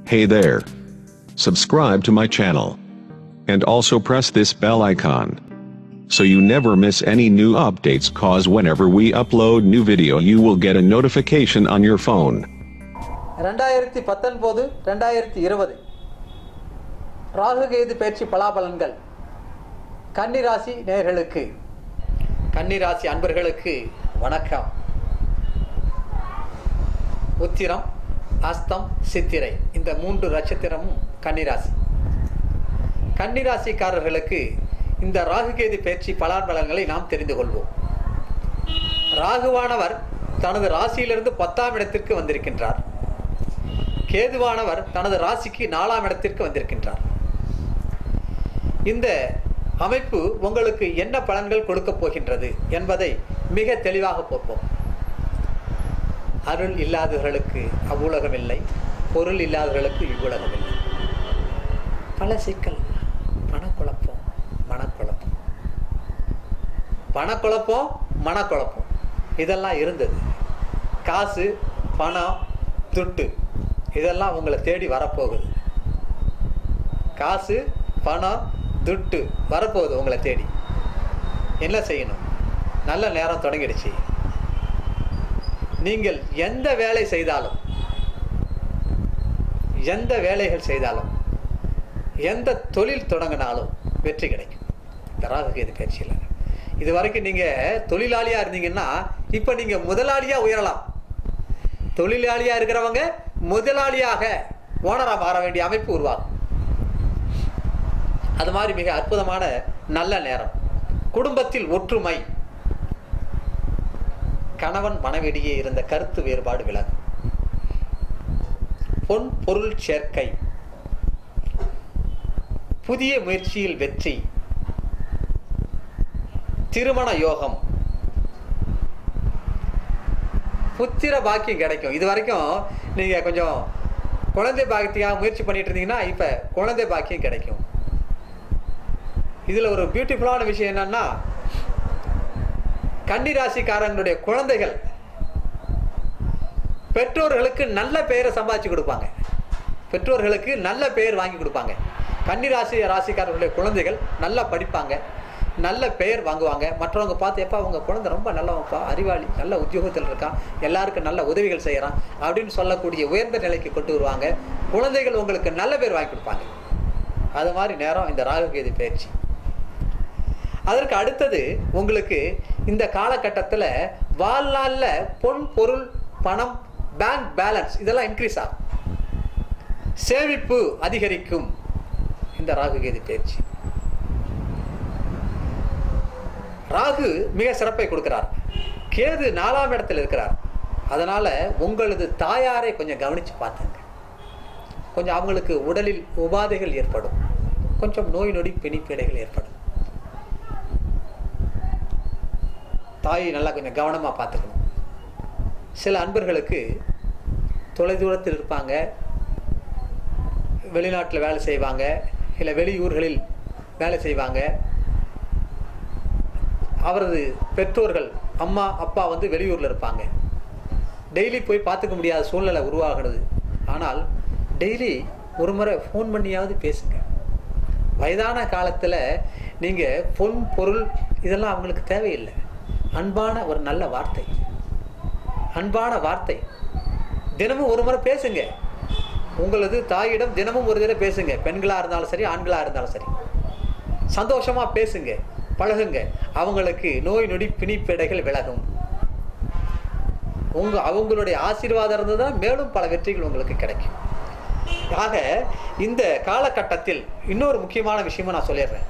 Hey there. Subscribe to my channel. And also press this bell icon. So you never miss any new updates cause whenever we upload new video you will get a notification on your phone. ரெண்டாயிரத்தி பத்தொன்பது ரெண்டாயிரத்தி இருபது ராகுகேது பயிற்சி பலாபலன்கள் கன்னிராசி நேயர்களுக்கு கன்னிராசி அன்பர்களுக்கு வணக்கம் உத்திரம் அஸ்தம் சித்திரை இந்த மூன்று நட்சத்திரமும் கன்னிராசி கன்னிராசிக்காரர்களுக்கு இந்த ராகுகேது பயிற்சி பலாபலன்களை நாம் தெரிந்து கொள்வோம் ராகுவானவர் தனது ராசியிலிருந்து பத்தாம் இடத்திற்கு வந்திருக்கின்றார் கேதுவானவர் தனது ராசிக்கு நாலாம் இடத்திற்கு வந்திருக்கின்றார் இந்த அமைப்பு உங்களுக்கு என்ன பலன்கள் கொடுக்கப் போகின்றது என்பதை மிக தெளிவாக பார்ப்போம் அருள் இல்லாதவர்களுக்கு அவ்வுலகம் இல்லை பொருள் இல்லாதவர்களுக்கு இவ்வுலகம் இல்லை பல சிக்கல் பணக்குழப்பம் மனக்குழப்பம் பணக்குழப்பம் மனக்குழப்பம் இதெல்லாம் இருந்தது காசு பணம் துட்டு இதெல்லாம் உங்களை தேடி வரப்போகுது காசு பணம் துட்டு வரப்போகுது உங்களை தேடி என்ன செய்யணும் நல்ல நேரம் தொடங்கிடுச்சு நீங்கள் எந்த வேலை செய்தாலும் எந்த வேலைகள் செய்தாலும் எந்த தொழில் தொடங்கினாலும் வெற்றி கிடைக்கும் இந்த ராகுகேது பயிற்சியில் இது வரைக்கும் நீங்கள் தொழிலாளியாக இருந்தீங்கன்னா இப்போ நீங்கள் முதலாளியாக உயரலாம் தொழிலாளியாக இருக்கிறவங்க முதலாளியாக ஓனராக மாற வேண்டிய அமைப்பு உருவாகும் அது மாதிரி மிக அற்புதமான நல்ல நேரம் குடும்பத்தில் ஒற்றுமை கணவன் மனைவிடையே இருந்த கருத்து வேறுபாடு விலகும் பொன் பொருள் சேர்க்கை புதிய முயற்சியில் வெற்றி திருமண யோகம் புத்திர பாக்கியம் கிடைக்கும் இது வரைக்கும் நீங்கள் கொஞ்சம் குழந்தை பாக்கியத்துக்காக முயற்சி பண்ணிட்டு இருந்தீங்கன்னா இப்போ குழந்தை பாக்கியம் கிடைக்கும் இதில் ஒரு பியூட்டிஃபுல்லான விஷயம் என்னன்னா கன்னிராசிக்காரங்களுடைய குழந்தைகள் பெற்றோர்களுக்கு நல்ல பெயரை சம்பாதிச்சு கொடுப்பாங்க பெற்றோர்களுக்கு நல்ல பெயர் வாங்கி கொடுப்பாங்க கன்னிராசி ராசிக்காரர்களுடைய குழந்தைகள் நல்லா படிப்பாங்க நல்ல பெயர் வாங்குவாங்க மற்றவங்க பார்த்து எப்போ அவங்க குழந்தை ரொம்ப நல்லவன்ப்பா அறிவாளி நல்ல உத்தியோகத்தில் இருக்கான் எல்லாருக்கும் நல்ல உதவிகள் செய்கிறான் அப்படின்னு சொல்லக்கூடிய உயர்ந்த நிலைக்கு கொண்டு வருவாங்க குழந்தைகள் உங்களுக்கு நல்ல பேர் வாங்கி கொடுப்பாங்க அது மாதிரி நேரம் இந்த ராகுகேது பயிற்சி அதற்கு அடுத்தது உங்களுக்கு இந்த காலகட்டத்தில் வாழ்நாளில் பொன் பொருள் பணம் பேங்க் பேலன்ஸ் இதெல்லாம் இன்க்ரீஸ் ஆகும் சேமிப்பு அதிகரிக்கும் இந்த ராகுகேது பயிற்சி ராகு மிக சிறப்பை கொடுக்கிறார் கேது நாலாம் இடத்தில் இருக்கிறார் அதனால உங்களது தாயாரை கொஞ்சம் கவனிச்சு பார்த்துங்க கொஞ்சம் அவங்களுக்கு உடலில் உபாதைகள் ஏற்படும் கொஞ்சம் நோய் நொடி பிணிப்பீடைகள் ஏற்படும் தாயை நல்லா கொஞ்சம் கவனமாக பார்த்துக்கணும் சில அன்பர்களுக்கு தொலைதூரத்தில் இருப்பாங்க வெளிநாட்டில் வேலை செய்வாங்க இல்லை வெளியூர்களில் வேலை செய்வாங்க அவரது பெற்றோர்கள் அம்மா அப்பா வந்து வெளியூரில் இருப்பாங்க டெய்லி போய் பார்த்துக்க முடியாத சூழ்நிலை உருவாகிறது ஆனால் டெய்லி ஒரு முறை ஃபோன் பண்ணியாவது பேசுங்க வயதான காலத்தில் நீங்கள் பொன் பொருள் இதெல்லாம் அவங்களுக்கு தேவையில்லை அன்பான ஒரு நல்ல வார்த்தை அன்பான வார்த்தை தினமும் ஒரு முறை பேசுங்க உங்களது தாயிடம் தினமும் ஒரு தடவை பேசுங்க பெண்களாக இருந்தாலும் சரி ஆண்களாக இருந்தாலும் சரி சந்தோஷமாக பேசுங்க பழகுங்க அவங்களுக்கு நோய் நொடி பிணிப்பேடைகள் விலகும் உங்க அவங்களுடைய ஆசீர்வாதம் இருந்ததுதான் மேலும் பல வெற்றிகள் உங்களுக்கு கிடைக்கும் ஆக இந்த காலகட்டத்தில் இன்னொரு முக்கியமான விஷயமா நான் சொல்லிடுறேன்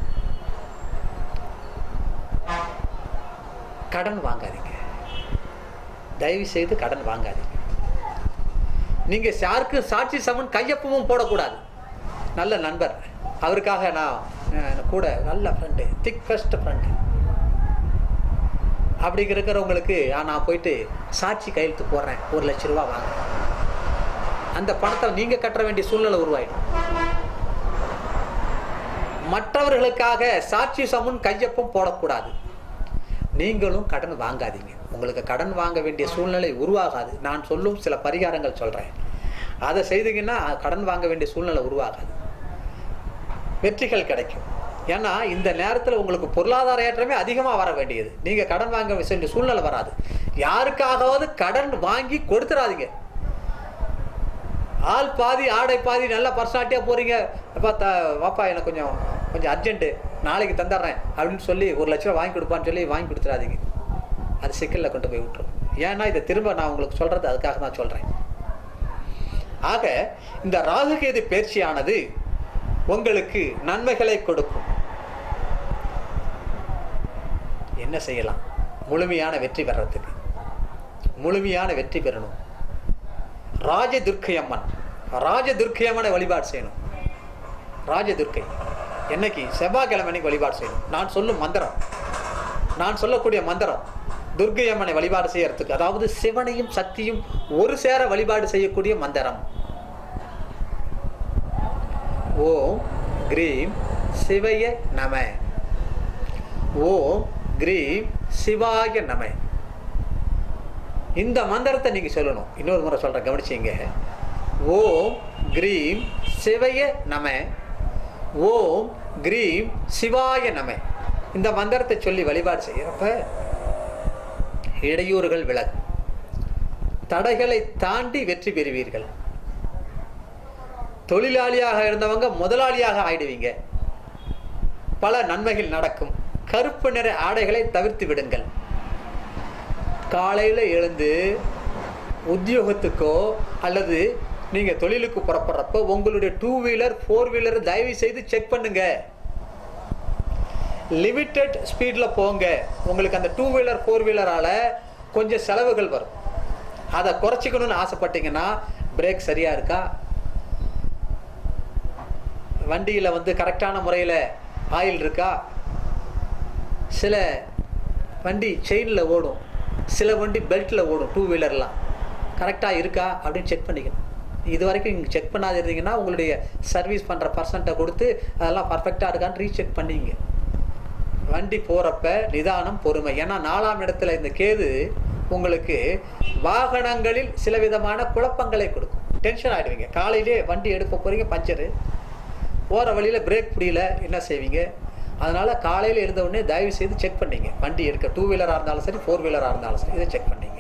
கடன் வாங்காதீங்க தயவு செய்து கடன் வாங்காதீங்க நீங்க யாருக்கு சாட்சி சமன் கையொப்பமும் போடக்கூடாது நல்ல நண்பர் அவருக்காக நான் அஹ், கூட நல்ல ஃப்ரெண்டு திக்கஸ்ட் ஃப்ரெண்டு அப்படி இருக்கிறவங்களுக்கு ஆ, நான் போயிட்டு சாட்சி கையெழுத்து போடுறேன் ஒரு லட்ச ரூபா வாங்க அந்த பணத்தை நீங்க கட்ட வேண்டிய சூழ்நிலை உருவாயிடும் மற்றவர்களுக்காக சாட்சி சமுன் கையொப்பம் போடக்கூடாது நீங்களும் கடன் வாங்காதீங்க உங்களுக்கு கடன் வாங்க வேண்டிய சூழ்நிலை உருவாகாது நான் சொல்லும் சில பரிகாரங்கள் சொல்கிறேன் அதை செய்தீங்கன்னா கடன் வாங்க வேண்டிய சூழ்நிலை உருவாகாது வெற்றிகள் கிடைக்கும் ஏன்னா இந்த நேரத்தில் உங்களுக்கு பொருளாதார ஏற்றமே அதிகமாக வர வேண்டியது நீங்கள் கடன் வாங்க வேண்டிய சூழ்நிலை வராது யாருக்காகவாவது கடன் வாங்கி கொடுத்துடாதீங்க ஆள் பாதி ஆடை பாதி நல்ல பர்சனாலிட்டியாக போகிறீங்க அப்பா த வாப்பா எனக்கு கொஞ்சம் கொஞ்சம் அர்ஜென்ட்டு நாளைக்கு தந்துடுறேன் அப்படின்னு சொல்லி ஒரு லட்ச ரூபா வாங்கி கொடுப்பான்னு சொல்லி வாங்கி கொடுத்துடாதீங்க அது சிக்கலில் கொண்டு போய் விட்டுரும் ஏன்னா இதை திரும்ப நான் உங்களுக்கு சொல்கிறது அதுக்காக தான் சொல்கிறேன் ஆக இந்த ராகுகேது பயிற்சியானது உங்களுக்கு நன்மைகளை கொடுக்கும் என்ன செய்யலாம் முழுமையான வெற்றி பெறத்துக்கு முழுமையான வெற்றி பெறணும் ராஜதுர்க்கை அம்மன் ராஜதுர்க்கை அம்மனை வழிபாடு செய்யணும் ராஜதுர்க்கை என்னைக்கு செவ்வாய்க்கிழமை அன்னைக்கு வழிபாடு செய்யணும் நான் சொல்லும் மந்திரம் நான் சொல்லக்கூடிய மந்திரம் துர்க்கை அம்மனை வழிபாடு செய்யறதுக்கு அதாவது சிவனையும் சக்தியும் ஒரு சேர வழிபாடு செய்யக்கூடிய மந்திரம் ஓம் கிரீம் சிவய நம ஓம் கிரீம் சிவாய நம இந்த மந்திரத்தை நீங்க சொல்லணும் இன்னொரு முறை சொல்றேன் கவனிச்சிங்க ஓம் கிரீம் சிவய நம ஓம் கிரீம் சிவாய நம இந்த மந்திரத்தை சொல்லி வழிபாடு செய்யறப்ப இடையூறுகள் விலகும் தடைகளை தாண்டி வெற்றி பெறுவீர்கள் தொழிலாளியாக இருந்தவங்க முதலாளியாக ஆயிடுவீங்க பல நன்மைகள் நடக்கும் கருப்பு நிற ஆடைகளை தவிர்த்து விடுங்கள் காலையில் எழுந்து உத்தியோகத்துக்கோ அல்லது நீங்கள் தொழிலுக்கு புறப்படுறப்போ உங்களுடைய டூ வீலர் ஃபோர் வீலர் தயவு செய்து செக் பண்ணுங்க லிமிட்டட் ஸ்பீடில் போங்க உங்களுக்கு அந்த டூ வீலர் ஃபோர் வீலரால் கொஞ்சம் செலவுகள் வரும் அதை குறைச்சிக்கணும்னு ஆசைப்பட்டீங்கன்னா பிரேக் சரியாக இருக்கா வண்டியில் வந்து கரெக்டான முறையில் ஆயில் இருக்கா சில வண்டி செயினில் ஓடும் சில வண்டி பெல்ட்டில் ஓடும் டூ வீலர்லாம் கரெக்டாக இருக்கா அப்படின்னு செக் பண்ணிக்கணும் இது வரைக்கும் நீங்கள் செக் பண்ணாது இருந்தீங்கன்னா உங்களுடைய சர்வீஸ் பண்ணுற பர்சன்ட்டை கொடுத்து அதெல்லாம் பர்ஃபெக்டாக இருக்கான்னு ரீசெக் பண்ணிங்க வண்டி போகிறப்ப நிதானம் பொறுமை ஏன்னா நாலாம் இடத்துல இந்த கேது உங்களுக்கு வாகனங்களில் சில விதமான குழப்பங்களை கொடுக்கும் டென்ஷன் ஆகிடுவீங்க காலையிலே வண்டி எடுக்க போகிறீங்க பஞ்சரு போகிற வழியில் பிரேக் பிடியல என்ன செய்வீங்க அதனால் காலையில் எழுந்த உடனே தயவு செய்து செக் பண்ணீங்க வண்டி எடுக்க டூ வீலராக இருந்தாலும் சரி ஃபோர் வீலராக இருந்தாலும் சரி இதை செக் பண்ணீங்க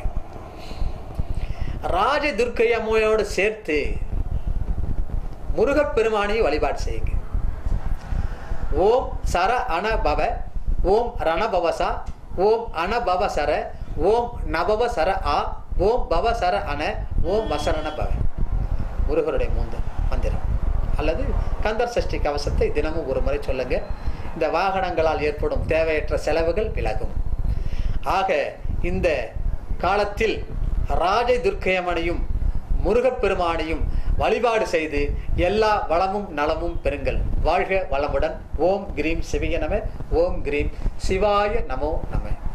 ராஜ துர்க்கை அம்மையோடு சேர்த்து முருகப்பெருமானையும் வழிபாடு செய்யுங்க ஓம் சர அன பவ ஓம் ரணபவசா ஓம் அனபவ சர ஓம் நபவ சர ஆ ஓம் பவ சர அன ஓம் வசரண பவ முருகருடைய மூந்த மந்திரம் அல்லது கந்தர் சஷ்டி கவசத்தை தினமும் ஒரு முறை சொல்லுங்க இந்த வாகனங்களால் ஏற்படும் தேவையற்ற செலவுகள் விலகும் ஆக இந்த காலத்தில் ராஜ துர்க்கையம்மனையும் முருகப்பெருமானையும் வழிபாடு செய்து எல்லா வளமும் நலமும் பெறுங்கள் வாழ்க வளமுடன் ஓம் கிரீம் சிவிய நம ஓம் கிரீம் சிவாய நமோ நம